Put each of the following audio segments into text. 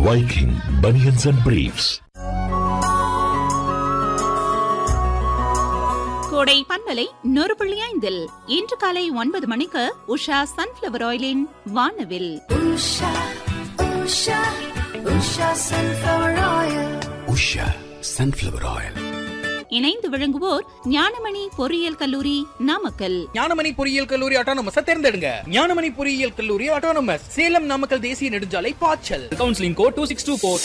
Viking Bunions and Briefs. கோடை பண்பலை நூறு புள்ளி ஐந்தில் இன்று காலை ஒன்பது மணிக்கு உஷா சன்ஃபிளவர் ஆயிலின் வானவில் Usha, Usha, Usha sunflower oil. Usha sunflower oil இணைந்து விளங்குவோர் ஞானமணி பொறியியல் கல்லூரி நாமக்கல் ஞானமணி பொறியியல் கல்லூரி ஆட்டோனமஸ் தேர்ந்தெடுங்க ஞானமணி பொறியியல் கல்லூரி ஆட்டோனமஸ் சேலம் நாமக்கல் தேசிய நெடுஞ்சாலை பாய்ச்சல் counselling code two six two four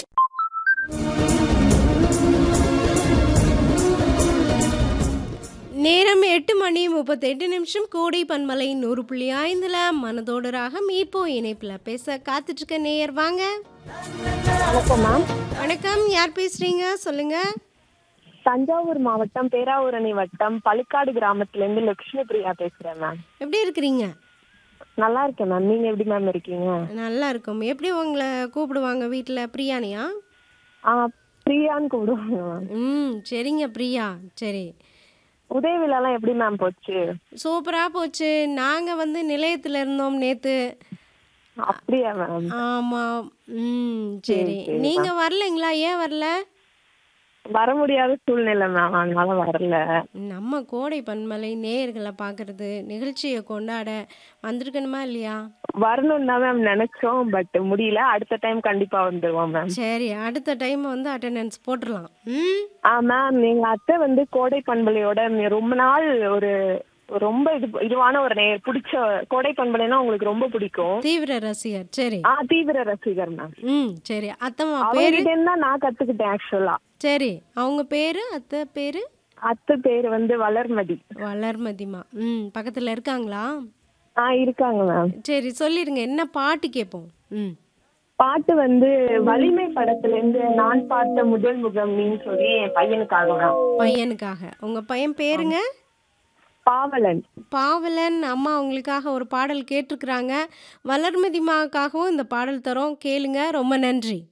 நேரம் எட்டு மணி முப்பத்தெட்டு நிமிஷம் கோடை பன்மலை நூறு புள்ளி ஐந்துல மனதோடு ராகம் இப்போ இணைப்புல பேச காத்துட்டு இருக்க நேயர் வாங்க வணக்கம் மேம் வணக்கம் யார் பேசுறீங்க சொல்லுங்க தஞ்சாவூர் மாவட்டம் பேராவூரணி வட்டம் பழுக்காடு கிராமத்துல இருந்து லட்சுமி பிரியா பேசுறேன் மேம் எப்படி இருக்கிறீங்க நல்லா இருக்கேன் மேம் நீங்க எப்படி மேம் இருக்கீங்க நல்லா இருக்கும் எப்படி உங்களை கூப்பிடுவாங்க வீட்டில் பிரியாணியா ஆ பிரியான்னு கூப்பிடுவாங்க மேம் ம் சரிங்க பிரியா சரி உதயவிழாலாம் எப்படி மேம் போச்சு சூப்பராக போச்சு நாங்கள் வந்து நிலையத்தில் இருந்தோம் நேற்று அப்படியா மேம் ஆமாம் ம் சரி நீங்கள் வரலைங்களா ஏன் வரல வர முடியாத சூழ்நிலை மேம் அதனால வரல நம்ம கோடை பன்மலை நேயர்களை பார்க்கறது நிகழ்ச்சியை கொண்டாட வந்திருக்கணுமா இல்லையா வரணும்னு தான் மேம் நினைச்சோம் பட் முடியல அடுத்த டைம் கண்டிப்பா வந்துருவோம் மேம் சரி அடுத்த டைம் வந்து அட்டெண்டன்ஸ் போட்டுடலாம் ம் ஆ மேம் எங்க அத்தை வந்து கோடை பண்பலையோட மி- ரொம்ப நாள் ஒரு ரொம்ப இது இதுவான ஒரு நேர் பிடிச்ச கோடை பண்பலைன்னா உங்களுக்கு ரொம்ப பிடிக்கும் தீவிர ரசிகர் சரி ஆ தீவிர ரசிகர் மேம் ம் சரி அத்தம்மா பேரு அவர்கிட்ட இருந்தா நான் கத்துக்கிட்டேன் ஆக்சுவலா சரி அவங்க பேரு அத்தை பேரு அத்தை பேர் வந்து வளர்மதி வளர்மதிமா ம் பக்கத்தில் இருக்காங்களா ஆ இருக்காங்க மேம் சரி சொல்லிடுங்க என்ன பாட்டு கேட்போம் ம் பாட்டு வந்து வலிமை படத்துல இருந்து நான் பார்த்த முதல் முகம் நீன்னு சொல்லி என் பையனுக்காக மேம் பையனுக்காக உங்கள் பையன் பேருங்க பாவலன் பாவலன் அம்மா உங்களுக்காக ஒரு பாடல் கேட்டிருக்கிறாங்க வளர்மதிமாவுக்காகவும் இந்த பாடல் தரோம் கேளுங்க ரொம்ப நன்றி